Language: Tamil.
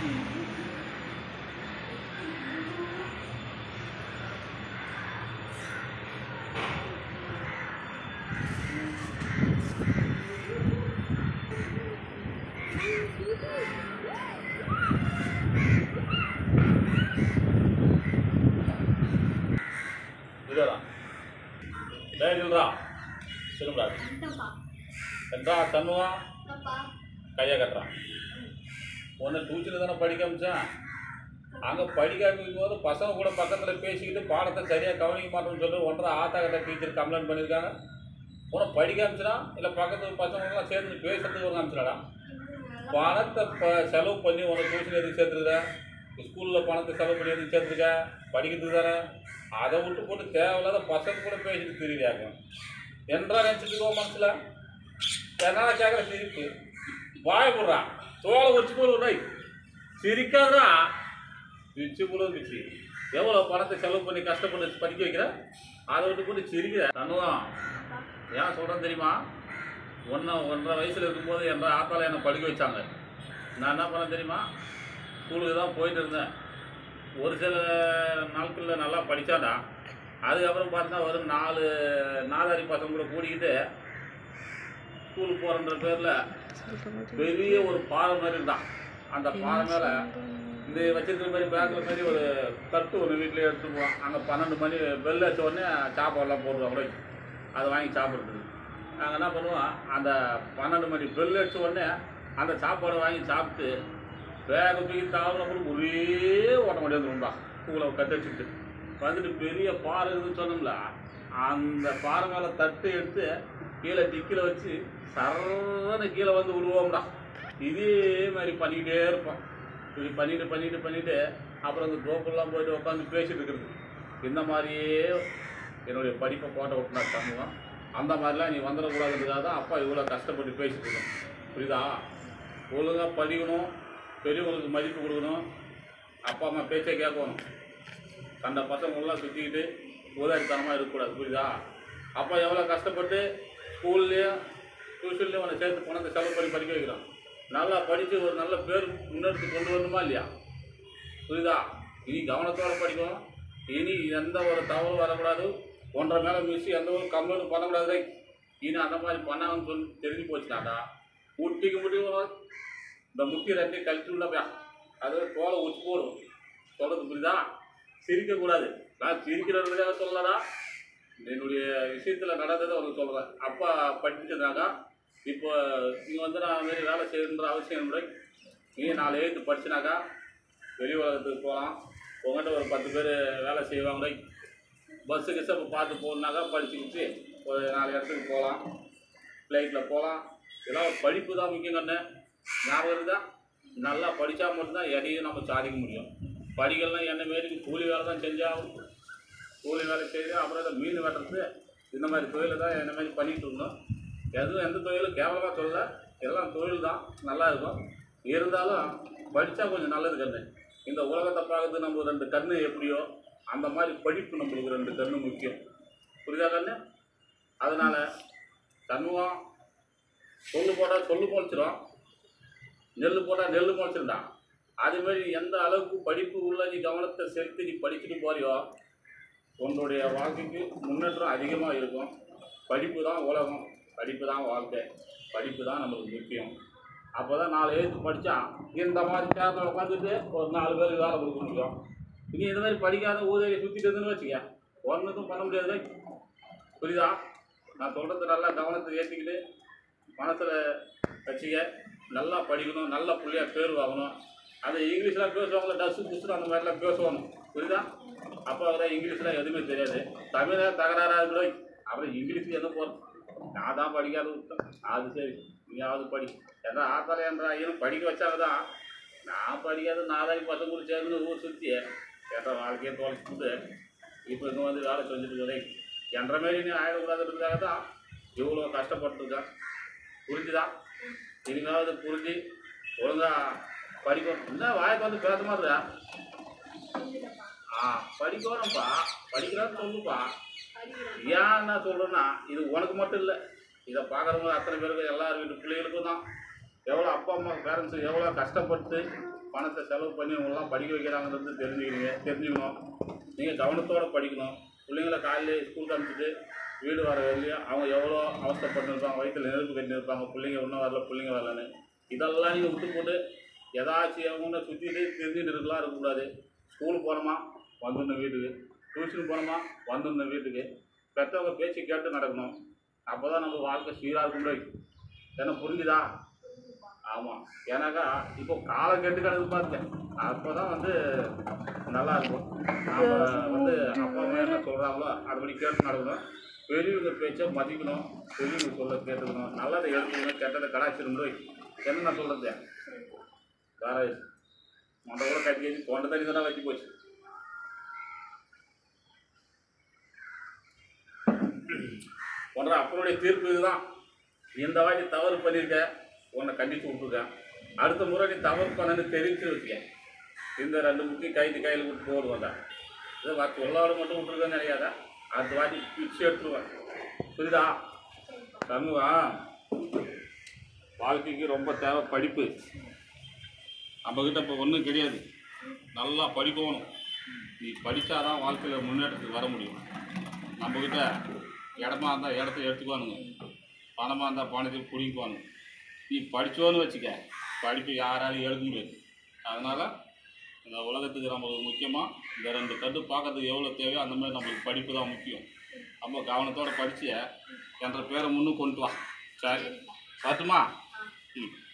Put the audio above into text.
இதுடா டேய் நில்றா திரும்படா இந்தப்பா என்றா தன்னுவான் அப்பா கையை கட்டுறான் உன்னை டியூஷனில் தானே படிக்க அமிச்சான் அங்கே படிக்க ஆரம்பிக்கும் போது பசங்க கூட பக்கத்தில் பேசிக்கிட்டு பாடத்தை சரியாக கவனிக்க மாட்டோம்னு சொல்லி ஒன்றரை ஆத்தா கிட்ட டீச்சர் கம்ப்ளைண்ட் பண்ணியிருக்காங்க உன்னை படிக்க அமிச்சினா இல்லை பக்கத்து பசங்களாம் சேர்ந்து பேசுறதுக்கு ஒரு அமிச்சிடாடா பணத்தை ப செலவு பண்ணி உன்னை டியூஷன் எதுக்கு சேர்த்துருக்க ஸ்கூலில் பணத்தை செலவு பண்ணி எதுக்கு சேர்த்துருக்க படிக்கிறதுக்கு தானே அதை விட்டு போட்டு தேவையில்லாத பசங்க கூட பேசிட்டு தெரியுதாங்க என்றா நினச்சிட்டு மனசில் என்னடா கேட்குற சிரிப்பு வாய் போடுறான் தோலை வச்சு போடு விட்றாய் சிரிக்காதா பிச்சு போல பிச்சு எவ்வளோ பணத்தை செலவு பண்ணி கஷ்டப்பட்டு படிக்க வைக்கிற அதை விட்டு போட்டு சிரிக்கிற தன்னுதான் ஏன் சொல்கிறேன் தெரியுமா ஒன்று ஒன்றரை வயசில் இருக்கும்போது என்ற ஆத்தால என்னை படிக்க வச்சாங்க நான் என்ன பண்ணேன் தெரியுமா ஸ்கூலுக்கு தான் போயிட்டு இருந்தேன் ஒரு சில நாட்களில் நல்லா படித்தாடா அதுக்கப்புறம் பார்த்தா ஒரு நாலு நாலாரி பசங்க கூட கூட்டிக்கிட்டு ஸ்கூலுக்கு போகிறன்ற பேரில் பெரிய ஒரு பாறை மாதிரி இருந்தான் அந்த பாறை மேலே இந்த வச்சிருக்கிற மாதிரி பேக்கில் மாதிரி ஒரு தட்டு ஒன்று வீட்டில் எடுத்துட்டு போவான் அங்கே பன்னெண்டு மணி பெல் அடிச்ச உடனே சாப்பாடெல்லாம் போடுவாங்க அதை வாங்கி சாப்பிட்றது நாங்கள் என்ன பண்ணுவோம் அந்த பன்னெண்டு மணி பெல் அடிச்ச உடனே அந்த சாப்பாடை வாங்கி சாப்பிட்டு வேக தூக்கி தாவரம் அப்புறம் ஒரே ஓட்ட முடியாது வந்துரும்பா ஸ்கூலை கட்டி வச்சுக்கிட்டு வந்துட்டு பெரிய பாறை இருக்குதுன்னு சொன்னோம்ல அந்த பாறை மேலே தட்டு எடுத்து கீழே டிக்கில் வச்சு சரன்னு கீழே வந்து விழுவோம்டா இதே மாதிரி பண்ணிக்கிட்டே இருப்போம் இப்படி பண்ணிட்டு பண்ணிட்டு பண்ணிட்டு அப்புறம் அந்த தோப்புலாம் போயிட்டு உட்காந்து பேசிட்டு இருக்கிறது இந்த மாதிரியே என்னுடைய படிப்பை கோட்டை விட்டுனா பண்ணுவோம் அந்த மாதிரிலாம் நீ வந்துடக்கூடாதுன்றதுக்காக தான் அப்பா இவ்வளோ கஷ்டப்பட்டு பேசிட்டு இருக்கோம் புரியுதா ஒழுங்காக படிக்கணும் பெரியவங்களுக்கு மதிப்பு கொடுக்கணும் அப்பா அம்மா பேச்சை கேட்கணும் கண்ட பசங்களாம் சுற்றிக்கிட்டு உதாரித்தனமாக இருக்கக்கூடாது புரியுதா அப்பா எவ்வளோ கஷ்டப்பட்டு ஸ்கூல்லையும் டியூஷன்லேயும் அவனை சேர்த்து பணத்தை செலவு பண்ணி படிக்க வைக்கிறான் நல்லா படித்து ஒரு நல்ல பேர் முன்னெடுத்து கொண்டு வரணுமா இல்லையா புரியுதா இனி கவனத்தோட படிக்கணும் இனி எந்த ஒரு தவறும் வரக்கூடாது ஒன்றரை மேலே மிஸ் எந்த ஒரு கம்ப்ளைண்ட் பண்ணக்கூடாது இனி அந்த மாதிரி பண்ணாங்கன்னு சொல்லி தெரிஞ்சு போச்சுனாடா முட்டிக்கு முட்டிக்கு இந்த முட்டி ரெண்டையும் கழிச்சு உள்ளப்பா அது தோலை உச்சி போடும் சொல்கிறது புரியுதா சிரிக்கக்கூடாது நான் சிரிக்கிறதுக்காக சொல்லலடா என்னுடைய விஷயத்தில் நடந்ததை உனக்கு சொல்கிறேன் அப்பா படிச்சிருந்தாங்க இப்போ நீங்கள் வந்து நான் மாரி வேலை செய்யணுன்ற அவசியம் இல்லை நீ நாலு எழுத்து படிச்சினாக்கா வெளி உலகத்துக்கு போகலாம் உங்கள்கிட்ட ஒரு பத்து பேர் வேலை செய்வாங்க பஸ்ஸு கிஸ்ஸு இப்போ பார்த்து போகணுனாக்கா படிச்சுக்கிச்சு ஒரு நாலு இடத்துக்கு போகலாம் ஃப்ளைட்டில் போகலாம் இதெல்லாம் ஒரு படிப்பு தான் முக்கியம் கண்ணு ஞாபகம் இருக்குதா நல்லா படித்தா மட்டும்தான் எதையும் நம்ம சாதிக்க முடியும் படிக்கலாம் என்ன மாரி கூலி வேலை தான் செஞ்சாகும் கூலி வேலை செய்து அப்புறம் இந்த மீன் வெட்டுறது இந்த மாதிரி தொழிலை தான் என்ன மாதிரி பண்ணிகிட்டு இருந்தோம் எதுவும் எந்த தொழிலும் கேவலமாக சொல்லல எல்லாம் தொழில் தான் நல்லா இருக்கும் இருந்தாலும் படித்தா கொஞ்சம் நல்லது கண்ணு இந்த உலகத்தை பார்க்கறது நம்ம ரெண்டு கண்ணு எப்படியோ அந்த மாதிரி படிப்பு நம்மளுக்கு ரெண்டு கண்ணு முக்கியம் புரியுதா கண்ணு அதனால் சண்முகம் சொல்லு போட்டால் சொல்லு முளைச்சிரும் நெல் போட்டால் நெல் முளைச்சிருந்தா அதுமாரி எந்த அளவுக்கு படிப்பு உள்ள நீ கவனத்தை செலுத்தி நீ படிச்சுட்டு போறியோ உன்னுடைய வாழ்க்கைக்கு முன்னேற்றம் அதிகமாக இருக்கும் படிப்பு தான் உலகம் படிப்பு தான் வாழ்க்கை படிப்பு தான் நம்மளுக்கு முக்கியம் அப்போ தான் நாலு எழுத்து படித்தா இந்த மாதிரி சேர்ந்து உட்காந்துட்டு ஒரு நாலு பேருக்கு வேலை கொடுக்க முடியும் இனி இந்த மாதிரி படிக்காத ஊதியை சுற்றிட்டு இருந்துன்னு வச்சுக்க ஒன்றுக்கும் பண்ண முடியாது புரியுதா நான் சொல்கிறது நல்லா கவனத்தை ஏற்றிக்கிட்டு மனசில் வச்சுக்க நல்லா படிக்கணும் நல்ல புள்ளையா பேர் வாங்கணும் அந்த இங்கிலீஷ்லாம் பேசுவாங்களே டஸ்ஸு புஸ்ஸு அந்த மாதிரிலாம் பேசுவாங்க புரியுதா அப்போ தான் இங்கிலீஷ்லாம் எதுவுமே தெரியாது தமிழை தகராறாக கூட அப்புறம் இங்கிலீஷ் எங்கே போகிறோம் நான் தான் படிக்காத விட்டேன் அது சரி நீயாவது படி ஏன்னா ஆத்தால என்ற ஐயனும் படிக்க வச்சாங்க தான் நான் படிக்காத நாலாயிரம் பசங்க கூட சேர்ந்து ஊர் சுற்றி கேட்ட வாழ்க்கையை தொலைச்சிட்டு இப்போ இங்கே வந்து வேலை செஞ்சுட்டு இருக்கிறேன் என்ற மாரி நீ ஆயிடக்கூடாதுன்றதுக்காக தான் இவ்வளோ கஷ்டப்பட்டுருக்கேன் புரிஞ்சுதா இனிமேவது புரிஞ்சு ஒழுங்கா படிக்கணும் என்ன வாய்க்கு வந்து பேச மாதிரியா புரியுதப்பா ஆ படிக்கணும்ப்பா படிக்கிறான்னு சொல்லுப்பா படிக்கிறேன் ஏன் நான் சொல்கிறேன்னா இது உனக்கு மட்டும் இல்லை இதை பார்க்குறவங்க அத்தனை பேருக்கு எல்லார் வீட்டு பிள்ளைகளுக்கும் தான் எவ்வளோ அப்பா அம்மா பேரண்ட்ஸ் எவ்வளோ கஷ்டப்பட்டு பணத்தை செலவு பண்ணி இவங்கெல்லாம் படிக்க வைக்கிறாங்கிறது தெரிஞ்சுக்கிறீங்க தெரிஞ்சுக்கணும் நீங்கள் கவனத்தோடு படிக்கணும் பிள்ளைங்கள காலையிலே ஸ்கூலுக்கு அனுப்பிச்சிட்டு வீடு வர வரையும் அவங்க எவ்வளோ அவஸ்தைப்பட்டு இருப்பாங்க வயிற்றில் நெருப்பு கட்டி இருப்பாங்க பிள்ளைங்க இன்னும் வரல பிள்ளைங்க வரலன்னு இதெல்லாம் நீங்கள் விட்டு போட்டு ஏதாச்சும் அவங்க சுற்றிட்டு தெரிஞ்சுட்டு இருக்கலாம் இருக்கக்கூடாது ஸ்கூலுக்கு போனோமா வந்துடணும் வீட்டுக்கு டியூஷன் போனோமா வந்துடணும் வீட்டுக்கு பெற்றவங்க பேச்சு கேட்டு நடக்கணும் அப்போ தான் நம்ம வாழ்க்கை சீராக இருக்க முடியும் என்ன புரிஞ்சுதா ஆமாம் ஏன்னாக்கா இப்போ காலம் கெட்டு கிடக்கு பாருங்க அப்போ தான் வந்து நல்லா இருக்கும் நாம் வந்து அப்பா அம்மா என்ன சொல்கிறாங்களோ அதுபடி கேட்டு நடக்கணும் பெரியவங்க பேச்சை மதிக்கணும் பெரியவங்க சொல்ல கேட்டுக்கணும் நல்லதை எடுத்துக்கணும் கெட்டதை கடாச்சிருந்தோம் என்ன நான் சொல்கிறது வேற மொண்டை கூட கட்டி வச்சு தொண்டை தண்ணி தானே வச்சு போச்சு போன்ற அப்பனுடைய தீர்ப்பு இதுதான் இந்த வாட்டி தவறு பண்ணியிருக்க உன்னை கண்டித்து விட்டுருக்கேன் அடுத்த முறை நீ தவறு பண்ணனு தெரிவித்து வச்சுக்க இந்த ரெண்டு முக்கி கைது கையில் விட்டு போடுவாங்க இதை வாட்டி உள்ளாடு மட்டும் விட்டுருக்கேன்னு நினைக்காத அடுத்த வாட்டி பிச்சு எடுத்துருவேன் புரியுதா சண்முகா வாழ்க்கைக்கு ரொம்ப தேவை படிப்பு நம்மக்கிட்ட இப்போ ஒன்றும் கிடையாது நல்லா படிக்கணும் நீ படித்தாதான் வாழ்க்கையில் முன்னேற்றத்துக்கு வர முடியும் நம்மக்கிட்ட இடமா இருந்தால் இடத்த எடுத்துக்குவானுங்க பணமாக இருந்தால் பணத்தை பிடிக்குவானுங்க நீ படிச்சோன்னு வச்சுக்க படிப்பு யாராலையும் எடுக்க முடியாது அதனால் இந்த உலகத்துக்கு நம்மளுக்கு முக்கியமாக இந்த ரெண்டு கட்டு பார்க்கறதுக்கு எவ்வளோ தேவையோ அந்த மாதிரி நம்மளுக்கு படிப்பு தான் முக்கியம் நம்ம கவனத்தோடு படிச்சு என்ற பேரை முன்னுக்கு கொண்டு வா சரி வரட்டுமா ம்